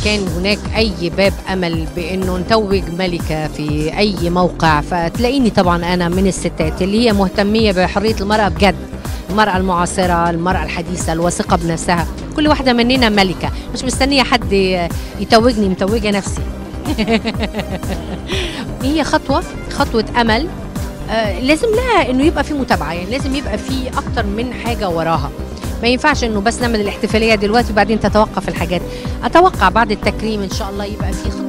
كان هناك اي باب امل بانه نتوج ملكه في اي موقع فتلاقيني طبعا انا من الستات اللي هي مهتميه بحريه المراه بجد المرأة المعاصرة المرأة الحديثة الواثقة بنفسها كل واحدة مننا ملكة مش مستنية حد يتوجني متوجة نفسي هي خطوة خطوة أمل آه لازم لها انه يبقى في متابعه يعني لازم يبقى في اكتر من حاجه وراها ما ينفعش انه بس نعمل الاحتفاليه دلوقتي وبعدين تتوقف الحاجات اتوقع بعد التكريم ان شاء الله يبقى في خطوه